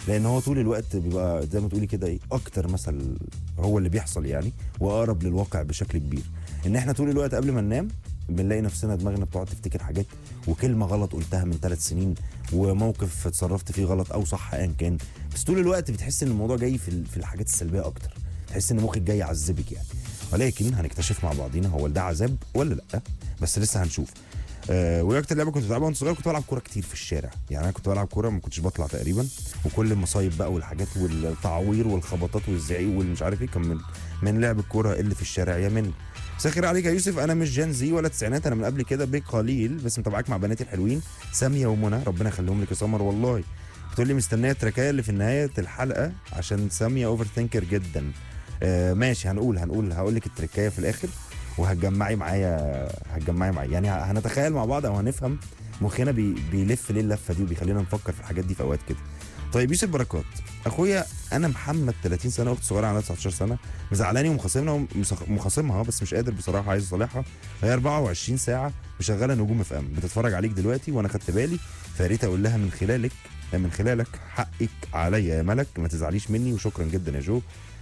لان هو طول الوقت بيبقى زي ما تقولي كده ايه اكتر مثل هو اللي بيحصل يعني واقرب للواقع بشكل كبير ان احنا طول الوقت قبل ما ننام بنلاقي نفسنا دماغنا بتقعد تفتكر حاجات وكلمه غلط قلتها من ثلاث سنين وموقف اتصرفت فيه غلط او صح ايا كان بس طول الوقت بتحس ان الموضوع جاي في ال- في الحاجات السلبيه اكتر تحس ان مخك جاي يعذبك يعني ولكن هنكتشف مع بعضينا هو ده عذاب ولا لا بس لسه هنشوف آه وايه اكتر لعبه كنت بلعبها وانا صغير كنت بلعب كوره كتير في الشارع يعني انا كنت بلعب كوره ما كنتش بطلع تقريبا وكل المصايب بقى والحاجات والتعوير والخبطات والزعيق والمش عارف ايه كان من من لعب الكوره اللي في الشارع يا من مساء الخير عليك يا يوسف انا مش جان زي ولا تسعينات انا من قبل كده بقليل بس متابعاك مع بناتي الحلوين ساميه ومنى ربنا يخليهم لك يا سمر والله بتقول لي مستنيه التركايه اللي في نهايه الحلقه عشان ساميه اوفر ثينكر جدا آه ماشي هنقول هنقول هقول لك التركايه في الاخر وهتجمعي معايا هتجمعي معايا يعني هنتخيل مع بعض او هنفهم مخنا بي بيلف ليه اللفه دي وبيخلينا نفكر في الحاجات دي في اوقات كده طيب يوسف بركات اخويا انا محمد 30 سنه واخت صغيره عندها 19 سنه مزعلاني ومخاصمنا ومسخ- مخاصمها بس مش قادر بصراحه عايز اصالحها هي 24 ساعه مشغله نجوم اف ام بتتفرج عليك دلوقتي وانا خدت بالي فيا ريت اقول لها من خلالك من خلالك حقك عليا يا ملك ما تزعليش مني وشكرا جدا يا جو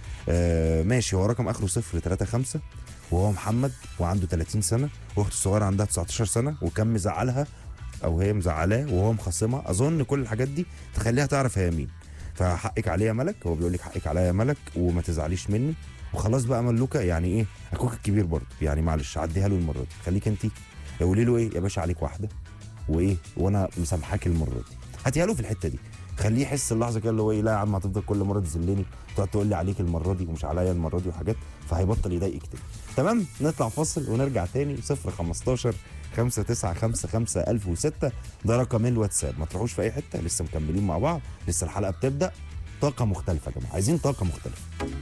آه ماشي هو رقم اخره 035 وهو محمد وعنده 30 سنه واخته الصغيره عندها 19 سنه وكان مزعلها او هي مزعلاه وهو مخصمها اظن كل الحاجات دي تخليها تعرف هي مين فحقك عليا يا ملك هو بيقول لك حقك عليا يا ملك وما تزعليش مني وخلاص بقى ملوكه يعني ايه اخوك الكبير برضه يعني معلش عديها له المره دي خليك انت قولي له ايه يا باشا عليك واحده وايه وانا مسامحاك المره دي هاتيها له في الحته دي خليه يحس اللحظه كده اللي هو ايه لا يا عم هتفضل كل مره تذلني تقعد تقول لي عليك المره دي ومش عليا المره دي وحاجات فهيبطل يضايقك تاني تمام نطلع فاصل ونرجع تاني 0 15 5 9 5 5 1006 ده رقم الواتساب ما تروحوش في اي حته لسه مكملين مع بعض لسه الحلقه بتبدا طاقه مختلفه يا جماعه عايزين طاقه مختلفه